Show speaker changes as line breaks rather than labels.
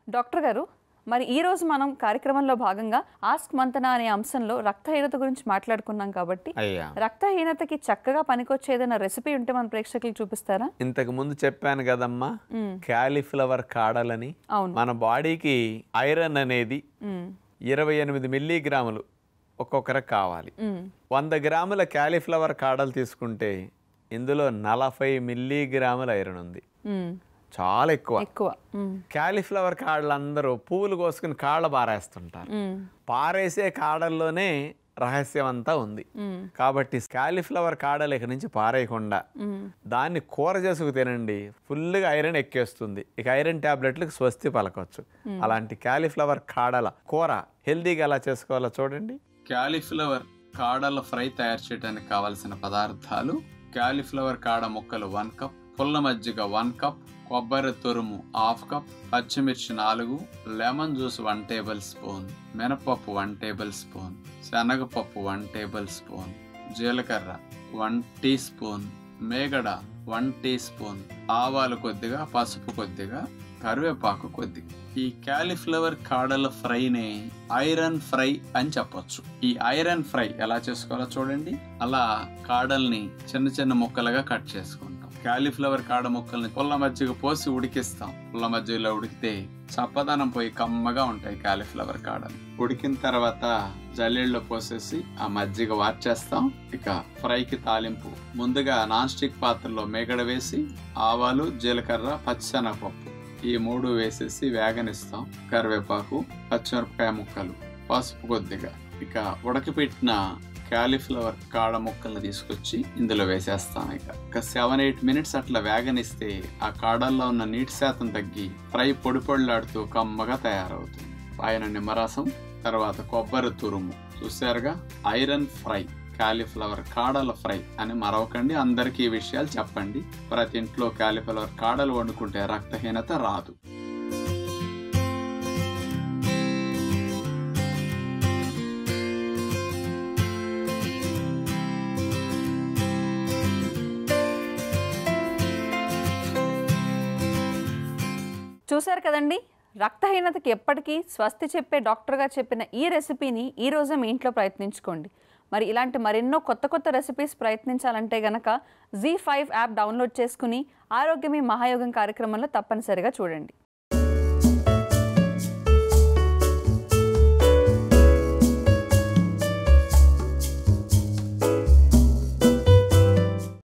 Doctor గారు మరి ఈ రోజు మనం కార్యక్రమంలో భాగంగా ఆస్క్ మంతన అనే అంశంలో రక్తహీనత గురించి మాట్లాడుకున్నాం కాబట్టి
అయ్యా
రక్తహీనతకి చక్కగా పనికొచ్చే ఏదైనా రెసిపీ ఉంటే మన ప్రేక్షకులకు చూపిస్తారా
ఇంతకు ముందు చెప్పాను కదమ్మా క్యాలీఫ్లవర్ కాడలని
అవును.
మన బాడీకి ఐరన్ అనేది
మ్మ్.
ఇరవై ఎనిమిది మిల్లీగ్రాములు ఒక్కొక్కరికి కావాలి
మ్మ్.
వంద గ్రాముల క్యాలీఫ్లవర్ కాడలు తీసుకుంటే ఇందులో నలభై మిల్లీగ్రాముల ఐరన్ ఉంది
మ్మ్.
చాలా ఎక్కువ
ఎక్కువ మ్మ్.
క్యాలీఫ్లవర్ కాడలు అందరూ పువ్వులు కోసుకుని కాళ్ళ పారేస్తుంటారు
మ్మ్. పారేసే
పారేసే కాడల్లోనే రహస్యం అంతా ఉంది
మ్మ్.
కాబట్టి క్యాలీఫ్లవర్ కాడలు ఇక నుంచి పారేయకుండా
మ్మ్.
దాన్ని కూర చేసుకు తినండి ఫుల్గా ఐరన్ ఎక్కేస్తుంది ఇక ఐరన్ టాబ్లెట్లకు స్వస్తి పలకొచ్చు అలాంటి క్యాలీఫ్లవర్ కాడల కూర హెల్దీగా ఎలా చేసుకోవాలో చూడండి
క్యాలీఫ్లవర్ కాడల ఫ్రై తయారు చేయడానికి కావలసిన పదార్థాలు క్యాలీఫ్లవర్ కాడ ముక్కలు వన్ కప్ పుల్ల మజ్జిగ వన్ కప్ కొబ్బరి తురుము హాఫ్ కప్ పచ్చిమిర్చి నాలుగు lemon juice one tablespoon మినపప్పు వన్ టేబుల్ స్పూన్ శనగపప్పు వన్ టేబుల్ స్పూన్ జీలకర్ర వన్ టీ స్పూన్ మేగడ వన్ టీ స్పూన్ ఆవాలు కొద్దిగా పసుపు కొద్దిగా కరివేపాకు కొద్దిగా ఈ క్యాలీఫ్లవర్ కాడల ఫ్రైని ఐరన్ ఫ్రై అని చెప్పొచ్చు ఈ ఐరన్ ఫ్రై ఎలా చేసుకోవాలో చూడండి అలా కాడల్ని చిన్న చిన్న ముక్కలుగా కట్ చేసుకుంటాం క్యాలీఫ్లవర్ కాడ ముక్కల్ని పుల్ల మజ్జిగ పోసి ఉడికిస్తాం పుల్ల మజ్జిగలో ఉడికితే చప్పదనం పోయి కమ్మగా ఉంటాయి క్యాలీఫ్లవర్ కాడలు ఉడికిన తర్వాత జల్లెళ్ళలో పోసేసి ఆ మజ్జిగ వార్చేస్తాం ఇక ఫ్రైకి తాలింపు ముందుగా నాన్ స్టిక్ పాత్రలో మేగడ వేసి ఆవాలు జీలకర్ర పచ్చిశనగపప్పు ఈ మూడు వేసేసి వేగనిస్తాం కరివేపాకు పచ్చిమిరపకాయ ముక్కలు పసుపు కొద్దిగా ఇక ఉడకపెట్టిన క్యాలీఫ్లవర్ కాడ ముక్కల్ని తీసుకొచ్చి ఇందులో వేసేస్తాం ఇక ఒక సెవెన్ ఎయిట్ మినిట్స్ అట్లా వేగనిస్తే ఆ కాడల్లో ఉన్న నీటి శాతం తగ్గి ఫ్రై పొడి పొడిలాడుతూ కమ్మగా తయారవుతుంది పైన నిమ్మరసం తర్వాత కొబ్బరి తురుము చూసారుగా ఐరన్ ఫ్రై క్యాలీఫ్లవర్ కాడల ఫ్రై అని మరవకండి అందరికీ ఈ విషయాలు చెప్పండి ప్రతి ఇంట్లో క్యాలీఫ్లవర్ కాడలు వండుకుంటే రక్తహీనత రాదు
చూశారు కదండి రక్తహీనతకి ఎప్పటికీ స్వస్తి చెప్పే డాక్టర్గా చెప్పిన ఈ రెసిపీని ఈ రోజే మీ ఇంట్లో ప్రయత్నించుకోండి మరి ఇలాంటి మరెన్నో కొత్త కొత్త రెసిపీస్ ప్రయత్నించాలంటే గనక జీ ఫైవ్ యాప్ డౌన్లోడ్ చేసుకుని ఆరోగ్యమే మహాయోగం కార్యక్రమంలో తప్పనిసరిగా చూడండి